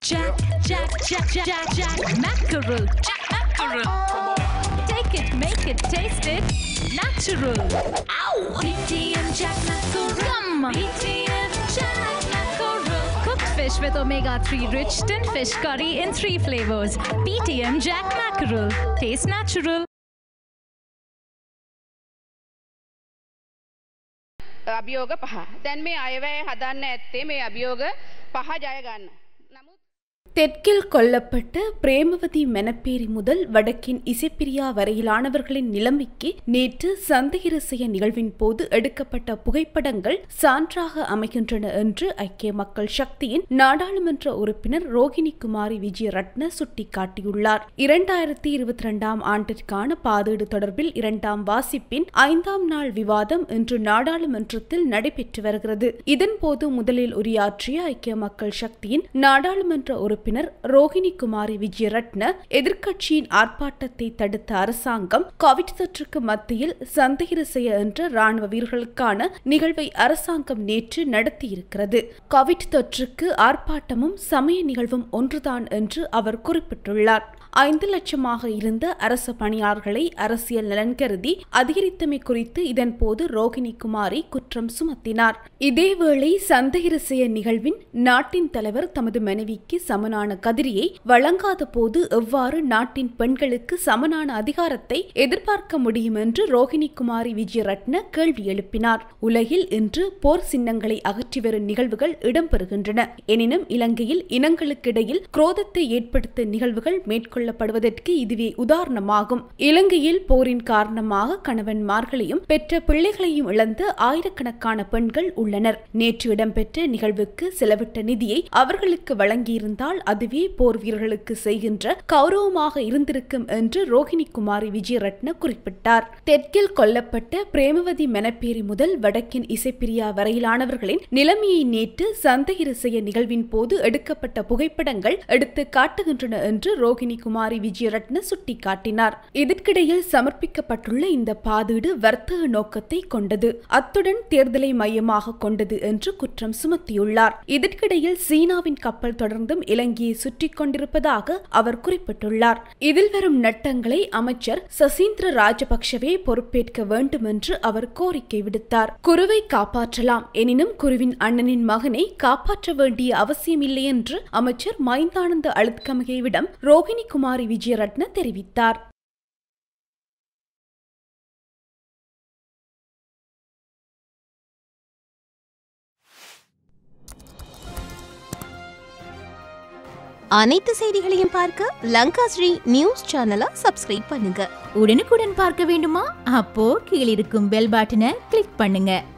Jack, Jack, Jack, Jack, Jack, Jack, mackerel, Jack mackerel. Take it, make it, taste it, natural. Ow! BTM Jack mackerel. Yum! BTM Jack mackerel. Cooked fish with omega-3 rich tin fish curry in three flavors. BTM Jack mackerel. Taste natural. අභියෝග පහ. දැන් මේ අයවැය හදන්න ඇත්තේ මේ අභියෝග පහ ජය ගන්න. නමුත් தெற்கில் கொல்லப்பட்ட பிரேமவதி மெனப்பேரி முதல் வடக்கின் இசைப்பிரியா வரையிலானவர்களின் நிலைமைக்கு நேற்று சந்தகிரசைய நிகழ்வின் போது எடுக்கப்பட்ட புகைப்படங்கள் சான்றாக அமைகின்றன என்று ஐக்கிய மக்கள் சக்தியின் நாடாளுமன்ற உறுப்பினர் ரோகிணி குமாரி விஜயரட்ன சுட்டிக்காட்டியுள்ளார் இரண்டாயிரத்தி இருபத்தி இரண்டாம் ஆண்டிற்கான பாதீடு தொடர்பில் இரண்டாம் வாசிப்பின் ஐந்தாம் நாள் விவாதம் இன்று நாடாளுமன்றத்தில் நடைபெற்று வருகிறது இதன்போது முதலில் உரையாற்றிய ஐக்கிய மக்கள் சக்தியின் நாடாளுமன்ற உறுப்பினர் ரோஹிணி குமாரி விஜயரட்ன எதிர்க்கட்சியின் ஆர்ப்பாட்டத்தை தடுத்த அரசாங்கம் கோவிட் தொற்றுக்கு மத்தியில் சந்தகிரசைய என்ற ராணுவ வீரர்களுக்கான நிகழ்வை அரசாங்கம் நேற்று நடத்தியிருக்கிறது கோவிட் தொற்றுக்கு ஆர்ப்பாட்டமும் சமய நிகழ்வும் ஒன்றுதான் என்று அவர் குறிப்பிட்டுள்ளார் ஐந்து லட்சமாக இருந்த அரசு பணியாளர்களை அரசியல் நலன் கருதி அதிகரித்தமை குறித்து இதன்போது ரோகிணி குமாரி குற்றம் சுமத்தினார் இதேவேளை சந்தகிரசைய நிகழ்வின் நாட்டின் தலைவர் தமது மனைவிக்கு சமனான கதிரியை வழங்காத போது எவ்வாறு நாட்டின் பெண்களுக்கு சமனான அதிகாரத்தை எதிர்பார்க்க முடியும் என்று ரோகிணி குமாரி விஜயரட்ன கேள்வி எழுப்பினார் உலகில் இன்று போர் சின்னங்களை அகற்றி வரும் நிகழ்வுகள் இடம்பெறுகின்றன எனினும் இலங்கையில் இனங்களுக்கிடையில் குரோதத்தை ஏற்படுத்த நிகழ்வுகள் மேற்கொள்ளப்படுவதற்கு இதுவே உதாரணமாகும் இலங்கையில் போரின் காரணமாக கணவன்மார்களையும் பெற்ற பிள்ளைகளையும் இழந்த ஆயிரக்கணக்கான பெண்கள் உள்ளனர் நேற்று இடம்பெற்ற நிகழ்வுக்கு செலவிட்ட நிதியை அவர்களுக்கு வழங்கியிருந்தால் அதுவே போர் வீரர்களுக்கு செய்கின்ற கௌரவமாக இருந்திருக்கும் என்று ரோஹிணி குமாரி விஜயரட்ன குறிப்பிட்டார் தெற்கில் கொல்லப்பட்ட பிரேமவதி மெனப்பேரி முதல் வடக்கின் இசைப்பிரியா வரையிலானவர்களின் நிலைமையை நேற்று சந்தகிரசைய நிகழ்வின் போது எடுக்கப்பட்ட புகைப்படங்கள் எடுத்து காட்டுகின்றன என்று ரோகிணி குமாரி விஜயரட்ன சுட்டிக்காட்டினார் இதற்கிடையில் சமர்ப்பிக்கப்பட்டுள்ள இந்த பாதீடு வர்த்தக நோக்கத்தை கொண்டது அத்துடன் தேர்தலை மையமாக கொண்டது என்று குற்றம் சுமத்தியுள்ளார் இதற்கிடையில் சீனாவின் கப்பல் தொடர்ந்தும் இலங்கையை சுற்றிக் கொண்டிருப்பதாக அவர் குறிப்பிட்டுள்ளார் இதில் வரும் நட்டங்களை அமைச்சர் சசீந்திர ராஜபக்ஷவே பொறுப்பேற்க வேண்டும் என்று அவர் கோரிக்கை விடுத்தார் குருவை காப்பாற்றலாம் எனினும் குருவின் அண்ணனின் மகனை காப்பாற்ற வேண்டிய அவசியமில்லை என்று அமைச்சர் மைந்தானந்த அழுத்கமகேவிடம் ரோகிணி குமாரி விஜயரட்ன தெரிவித்தார் அனைத்து செய்திகளையும் பார்க்க லங்கா ஸ்ரீ நியூஸ் சேனலை சப்ஸ்கிரைப் பண்ணுங்க உடனுக்குடன் பார்க்க வேண்டுமா அப்போ கீழிருக்கும் பெல் பட்டனை கிளிக் பண்ணுங்க